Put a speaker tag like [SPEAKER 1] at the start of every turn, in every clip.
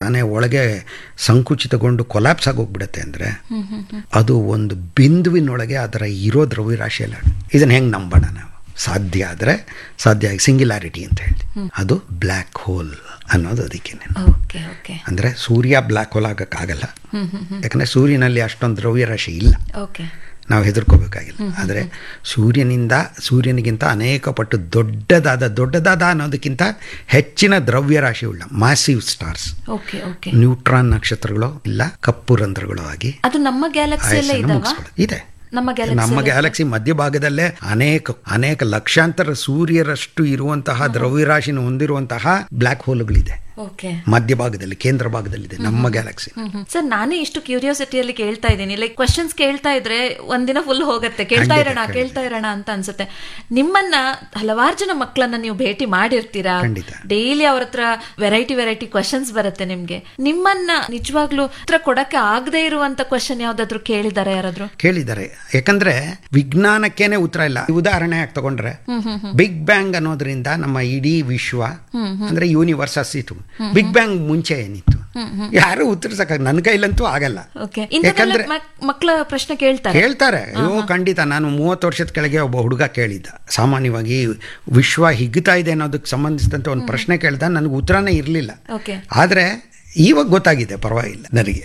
[SPEAKER 1] ತಾನೇ ಒಳಗೆ ಸಂಕುಚಿತಗೊಂಡು ಕೊಲಾಪ್ಸ್ ಆಗೋಗ್ಬಿಡುತ್ತೆ ಅಂದರೆ ಅದು ಒಂದು ಬಿಂದುವಿನೊಳಗೆ ಅದರ ಇರೋ ದ್ರವ್ಯರಾಶಿ ಎಲ್ಲ ಇದನ್ನು ಹೆಂಗೆ ನಂಬೋಣ ನಾವು ಸಾಧ್ಯ ಆದರೆ ಸಾಧ್ಯ ಆಗಿ ಸಿಂಗ್ಯುಲಾರಿಟಿ ಅಂತ ಹೇಳಿ ಅದು ಬ್ಲ್ಯಾಕ್ ಹೋಲ್ ಅನ್ನೋದು ಅದಕ್ಕೆ
[SPEAKER 2] ಓಕೆ ಓಕೆ
[SPEAKER 1] ಅಂದರೆ ಸೂರ್ಯ ಬ್ಲ್ಯಾಕ್ ಹೋಲ್ ಆಗೋಕ್ಕಾಗಲ್ಲ ಯಾಕಂದರೆ ಸೂರ್ಯನಲ್ಲಿ ಅಷ್ಟೊಂದು ದ್ರವ್ಯರಾಶಿ ಇಲ್ಲ
[SPEAKER 2] ಓಕೆ
[SPEAKER 1] ನಾವು ಹೆದರ್ಕೋಬೇಕಾಗಿಲ್ಲ ಆದರೆ ಸೂರ್ಯನಿಂದ ಸೂರ್ಯನಿಗಿಂತ ಅನೇಕ ಪಟ್ಟು ದೊಡ್ಡದಾದ ದೊಡ್ಡದಾದ ಅನ್ನೋದಕ್ಕಿಂತ ಹೆಚ್ಚಿನ ದ್ರವ್ಯರಾಶಿ ಉಳ್ಳ massive stars
[SPEAKER 2] okay okay
[SPEAKER 1] neutron ನಕ್ಷತ್ರಗಳು ಇಲ್ಲ ಕಪ್ಪು ರಂಧ್ರಗಳು ಆಗಿ
[SPEAKER 2] ಅದು ನಮ್ಮ ಗ್ಯಾಲಕ್ಸಿಯಲ್ಲೇ
[SPEAKER 1] ಆಯಸ್ಸನ್ನು
[SPEAKER 2] ಇದಾವ
[SPEAKER 1] ಮುಗಿಸ್ಕೊಳ್ಳೋದು. ಇದೆ
[SPEAKER 2] ನಮ್ಮ ಗ್ಯಾಲಕ್ಸಿ
[SPEAKER 1] ನಮ್ಮ ಗ್ಯಾಲಕ್ಸಿ ಮಧ್ಯಭಾಗದಲ್ಲೇ ಅನೇಕ ಅನೇಕ ಲಕ್ಷಾಂತರ ಸೂರ್ಯರಷ್ಟು ಇರುವಂತಹ ದ್ರವ್ಯರಾಶಿನ ಹೊಂದಿರುವಂತಹ ಬ್ಲ್ಯಾಕ್ ಹೋಲ್ಗಳಿದೆ
[SPEAKER 2] ಓಕೆ
[SPEAKER 1] ಮಧ್ಯಭಾಗದಲ್ಲಿ ಕೇಂದ್ರ ಭಾಗದಲ್ಲಿದೆ ನಮ್ಮ ಗ್ಯಾಲಕ್ಸಿ
[SPEAKER 2] ಸರ್ ನಾನೇ ಇಷ್ಟು ಕ್ಯೂರಿಯಾಸಿಟಿಯಲ್ಲಿ ಕೇಳ್ತಾ ಇದ್ದೀನಿ ಲೈಕ್ ಕ್ವಶನ್ಸ್ ಕೇಳ್ತಾ ಇದ್ರೆ ಒಂದಿನ ಫುಲ್ ಹೋಗುತ್ತೆ ಕೇಳ್ತಾ
[SPEAKER 1] ಖಂಡಿತ,
[SPEAKER 2] ಇರೋಣ
[SPEAKER 1] ಖಂಡಿತ.
[SPEAKER 2] ಕೇಳ್ತಾ ಇರೋಣ ಅಂತ ಅನ್ಸುತ್ತೆ ನಿಮ್ಮನ್ನ ಹಲವಾರು ಜನ ಮಕ್ಕಳನ್ನ ನೀವು ಭೇಟಿ ಮಾಡಿರ್ತೀರಾ
[SPEAKER 1] ಖಂಡಿತ.
[SPEAKER 2] ಡೈಲಿ ಅವ್ರ ಹತ್ರ ವೆರೈಟಿ ವೆರೈಟಿ ಕ್ವಶನ್ಸ್ ಬರುತ್ತೆ ನಿಮ್ಗೆ ನಿಮ್ಮನ್ನ ನಿಜವಾಗ್ಲೂ ಉತ್ತರ ಕೊಡಕ್ಕೆ ಆಗದೆ ಇರುವಂತ ಕ್ವಶನ್ ಯಾವ್ದಾದ್ರು ಕೇಳಿದಾರ ಯಾರಾದ್ರು
[SPEAKER 1] ಕೇಳಿದ್ದಾರೆ ಯಾಕಂದ್ರೆ ವಿಜ್ಞಾನಕ್ಕೇನೆ ಉತ್ತರ ಇಲ್ಲ ಈ ಉದಾಹರಣೆ ಯಾಕೆ ತಗೊಂಡ್ರೆ ಬಿಗ್ ಬ್ಯಾಂಗ್ ಅನ್ನೋದ್ರಿಂದ ನಮ್ಮ ಇಡೀ ವಿಶ್ವ ಅಂದ್ರೆ ಯೂನಿವರ್ಸ್ ಅಸ್ತಿತ್ತು ಬಿಗ್ ಬ್ಯಾಂಗ್ ಮುಂಚೆ ಏನಿತ್ತು ಯಾರು ಉತ್ತರಿಸಕ ನನ್ನ ಕೈಲಂತೂ ಆಗಲ್ಲ
[SPEAKER 2] ಓಕೆ
[SPEAKER 1] ಯಾಕಂದ್ರೆ
[SPEAKER 2] ಮಕ್ಕಳ ಪ್ರಶ್ನೆ ಕೇಳ್ತಾರೆ
[SPEAKER 1] ಕೇಳ್ತಾರೆ ಅಯ್ಯೋ ಖಂಡಿತ ನಾನು ಮೂವತ್ತು ವರ್ಷದ ಕೆಳಗೆ ಒಬ್ಬ ಹುಡುಗ ಕೇಳಿದ್ದ ಸಾಮಾನ್ಯವಾಗಿ ವಿಶ್ವ ಹಿಗ್ತಾ ಇದೆ ಅನ್ನೋದಕ್ಕೆ ಸಂಬಂಧಿಸಿದಂತೆ ಒಂದು ಪ್ರಶ್ನೆ ಕೇಳ್ದ ನನಗೆ ಉತ್ತರನೇ ಇರಲಿಲ್ಲ
[SPEAKER 2] ಓಕೆ
[SPEAKER 1] ಆದರೆ ಇವಾಗ ಗೊತ್ತಾಗಿದೆ ಪರವಾಗಿಲ್ಲ ನನಗೆ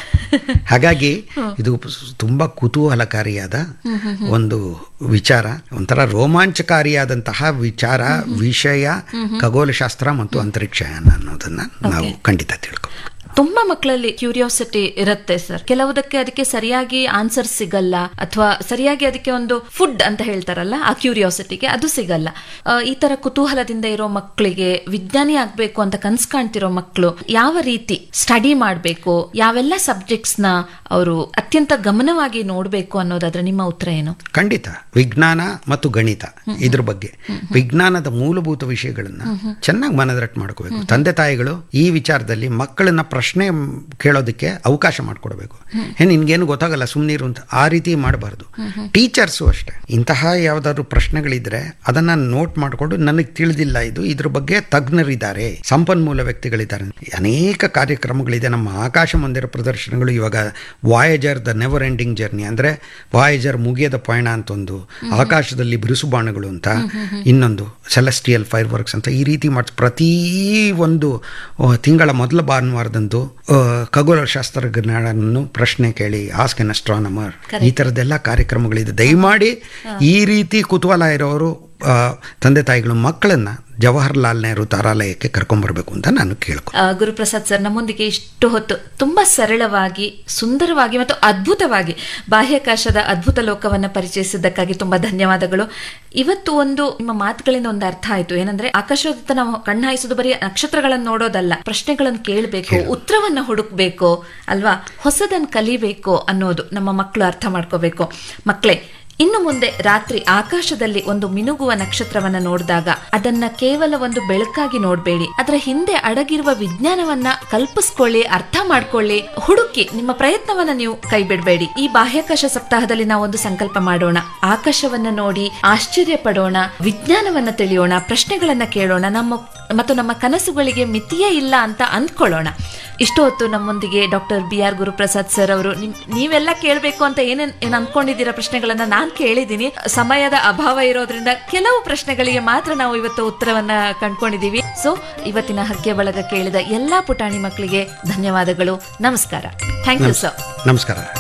[SPEAKER 1] ಹಾಗಾಗಿ ಇದು ತುಂಬ ಕುತೂಹಲಕಾರಿಯಾದ ಒಂದು ವಿಚಾರ ಒಂಥರ ರೋಮಾಂಚಕಾರಿಯಾದಂತಹ ವಿಚಾರ ವಿಷಯ ಖಗೋಳಶಾಸ್ತ್ರ ಮತ್ತು ಅಂತರಿಕ್ಷಯಾನ ಅನ್ನೋದನ್ನ ನಾವು ಖಂಡಿತ ತಿಳ್ಕೊ
[SPEAKER 2] ತುಂಬಾ ಮಕ್ಕಳಲ್ಲಿ ಕ್ಯೂರಿಯಾಸಿಟಿ ಇರುತ್ತೆ ಸರ್ ಕೆಲವುದಕ್ಕೆ ಅದಕ್ಕೆ ಸರಿಯಾಗಿ ಆನ್ಸರ್ ಸಿಗಲ್ಲ ಅಥವಾ ಸರಿಯಾಗಿ ಅದಕ್ಕೆ ಒಂದು ಫುಡ್ ಅಂತ ಹೇಳ್ತಾರಲ್ಲ ಆ ಕ್ಯೂರಿಯಾಸಿಟಿಗೆ ಅದು ಸಿಗಲ್ಲ ಆ, ಈ ತರ ಕುತೂಹಲದಿಂದ ಇರೋ ಮಕ್ಕಳಿಗೆ ವಿಜ್ಞಾನಿ ಆಗ್ಬೇಕು ಅಂತ ಕನ್ಸ್ ಕಾಣ್ತಿರೋ ಮಕ್ಕಳು ಯಾವ ರೀತಿ ಸ್ಟಡಿ ಮಾಡಬೇಕು ಯಾವೆಲ್ಲ ಸಬ್ಜೆಕ್ಟ್ಸ್ ನ ಅವರು ಅತ್ಯಂತ ಗಮನವಾಗಿ ನೋಡಬೇಕು ಅನ್ನೋದಾದ್ರೆ ನಿಮ್ಮ ಉತ್ತರ ಏನು
[SPEAKER 1] ಖಂಡಿತ ವಿಜ್ಞಾನ ಮತ್ತು ಗಣಿತ ಇದ್ರ ಬಗ್ಗೆ ವಿಜ್ಞಾನದ ಮೂಲಭೂತ ವಿಷಯಗಳನ್ನ ಚೆನ್ನಾಗಿ ಮನದಟ್ಟು ಮಾಡ್ಕೋಬೇಕು ತಂದೆ ತಾಯಿಗಳು ಈ ವಿಚಾರದಲ್ಲಿ ಮಕ್ಕಳನ್ನ ಪ್ರಶ್ನೆ ಕೇಳೋದಕ್ಕೆ ಅವಕಾಶ ಮಾಡಿಕೊಡ್ಬೇಕು ಏ ನಿನ್ಗೇನು ಗೊತ್ತಾಗಲ್ಲ ಸುಮ್ಮನಿರು ಅಂತ ಆ ರೀತಿ ಮಾಡಬಾರ್ದು ಟೀಚರ್ಸು ಅಷ್ಟೇ ಇಂತಹ ಯಾವುದಾದ್ರು ಪ್ರಶ್ನೆಗಳಿದ್ರೆ ಅದನ್ನ ನೋಟ್ ಮಾಡಿಕೊಂಡು ನನಗೆ ತಿಳಿದಿಲ್ಲ ಇದು ಇದ್ರ ಬಗ್ಗೆ ತಜ್ಞರಿದ್ದಾರೆ ಸಂಪನ್ಮೂಲ ವ್ಯಕ್ತಿಗಳಿದ್ದಾರೆ ಅನೇಕ ಕಾರ್ಯಕ್ರಮಗಳಿದೆ ನಮ್ಮ ಆಕಾಶ ಮಂದಿರ ಪ್ರದರ್ಶನಗಳು ಇವಾಗ Voyager the never ending journey ಅಂದ್ರೆ ವಾಯೇಜರ್ ಮುಗಿಯದ ಪಯಣ ಅಂತ ಒಂದು ಆಕಾಶದಲ್ಲಿ ಬಿರುಸುಬಾಣಗಳು ಅಂತ ಇನ್ನೊಂದು ಸೆಲೆಸ್ಟಿಯಲ್ ಫೈರ್ ವರ್ಕ್ಸ್ ಅಂತ ಈ ರೀತಿ ಮಾಡಿ ಪ್ರತಿ ಒಂದು ಆ, ತಿಂಗಳ ಮೊದಲ ಭಾನುವಾರದಂದು ಆ, ಖಗೋಳಶಾಸ್ತ್ರಜ್ಞರನ್ನು ಪ್ರಶ್ನೆ ಕೇಳಿ ಆಸ್ಕ್ ಎನ್ ಅಸ್ಟ್ರಾನಮರ್ ಈ ಥರದ್ದೆಲ್ಲ ಕಾರ್ಯಕ್ರಮಗಳಿದೆ ದಯಮಾಡಿ ಈ ರೀತಿ ಕುತೂಹಲ ಇರೋರು ಆ, ತಂದೆ ತಾಯಿಗಳು ಮಕ್ಕಳನ್ನ ಜವಾಹರ್ಲಾಲ್ ನೆಹರು ತಾರಾಲಯಕ್ಕೆ ಕರ್ಕೊಂಬರ್ಬೇಕು ಅಂತ ನಾನು ಕೇಳ್ಕೊ
[SPEAKER 2] ಆ, ಗುರುಪ್ರಸಾದ್ ಸರ್ ನಮ್ಮೊಂದಿಗೆ ಇಷ್ಟು ಹೊತ್ತು ತುಂಬಾ ಸರಳವಾಗಿ ಸುಂದರವಾಗಿ ಮತ್ತು ಅದ್ಭುತವಾಗಿ ಬಾಹ್ಯಾಕಾಶದ ಅದ್ಭುತ ಲೋಕವನ್ನ ಪರಿಚಯಿಸಿದ್ದಕ್ಕಾಗಿ ತುಂಬಾ ಧನ್ಯವಾದಗಳು ಇವತ್ತು ಒಂದು ನಿಮ್ಮ ಮಾತುಗಳಿಂದ ಒಂದು ಅರ್ಥ ಆಯ್ತು ಏನಂದ್ರೆ ಆಕಾಶದತ್ತ ನಾವು ಕಣ್ಣಾಯಿಸೋದು ಬರೀ ನಕ್ಷತ್ರಗಳನ್ನು ನೋಡೋದಲ್ಲ ಪ್ರಶ್ನೆಗಳನ್ನು ಕೇಳಬೇಕು ಉತ್ತರವನ್ನ ಹುಡುಕ್ಬೇಕು ಅಲ್ವಾ ಹೊಸದನ್ನ ಕಲಿಬೇಕು ಅನ್ನೋದು ನಮ್ಮ ಮಕ್ಕಳು ಅರ್ಥ ಮಾಡ್ಕೋಬೇಕು ಮಕ್ಕಳೇ ಇನ್ನು ಮುಂದೆ ರಾತ್ರಿ ಆಕಾಶದಲ್ಲಿ ಒಂದು ಮಿನುಗುವ ನಕ್ಷತ್ರವನ್ನ ನೋಡಿದಾಗ ಅದನ್ನ ಕೇವಲ ಒಂದು ಬೆಳಕಾಗಿ ನೋಡಬೇಡಿ ಅದರ ಹಿಂದೆ ಅಡಗಿರುವ ವಿಜ್ಞಾನವನ್ನ ಕಲ್ಪಿಸ್ಕೊಳ್ಳಿ ಅರ್ಥ ಮಾಡ್ಕೊಳ್ಳಿ ಹುಡುಕಿ ನಿಮ್ಮ ಪ್ರಯತ್ನವನ್ನ ನೀವು ಕೈ ಬಿಡಬೇಡಿ ಈ ಬಾಹ್ಯಾಕಾಶ ಸಪ್ತಾಹದಲ್ಲಿ ನಾವು ಒಂದು ಸಂಕಲ್ಪ ಮಾಡೋಣ ಆಕಾಶವನ್ನ ನೋಡಿ ಆಶ್ಚರ್ಯ ಪಡೋಣ ವಿಜ್ಞಾನವನ್ನ ತಿಳಿಯೋಣ ಪ್ರಶ್ನೆಗಳನ್ನ ಕೇಳೋಣ ನಮ್ಮ ಮತ್ತು ನಮ್ಮ ಕನಸುಗಳಿಗೆ ಮಿತಿಯೇ ಇಲ್ಲ ಅಂತ ಅಂದ್ಕೊಳ್ಳೋಣ ಇಷ್ಟು ಹೊತ್ತು ನಮ್ಮೊಂದಿಗೆ doctor B R Guruprasad sir ಅವರು ನಿಮ್ ನೀವೆಲ್ಲ ಕೇಳಬೇಕು ಅಂತ ಏನೇನ್ ಏನ್ ಅನ್ಕೊಂಡಿದ್ದೀರಾ ಪ್ರಶ್ನೆಗಳನ್ನ ನಾನ್ ಕೇಳಿದ್ದೀನಿ ಸಮಯದ ಅಭಾವ ಇರೋದ್ರಿಂದ ಕೆಲವು ಪ್ರಶ್ನೆಗಳಿಗೆ ಮಾತ್ರ ನಾವು ಇವತ್ತು ಉತ್ತರವನ್ನ ಕಂಡ್ಕೊಂಡಿದೀವಿ ಸೊ ಇವತ್ತಿನ ಹಕ್ಕೆ ಬಳಗ ಕೇಳಿದ ಎಲ್ಲಾ ಪುಟಾಣಿ ಮಕ್ಕಳಿಗೆ ಧನ್ಯವಾದಗಳು ನಮಸ್ಕಾರ ಥ್ಯಾಂಕ್ ಯು ಸರ್
[SPEAKER 1] ನಮಸ್ಕಾರ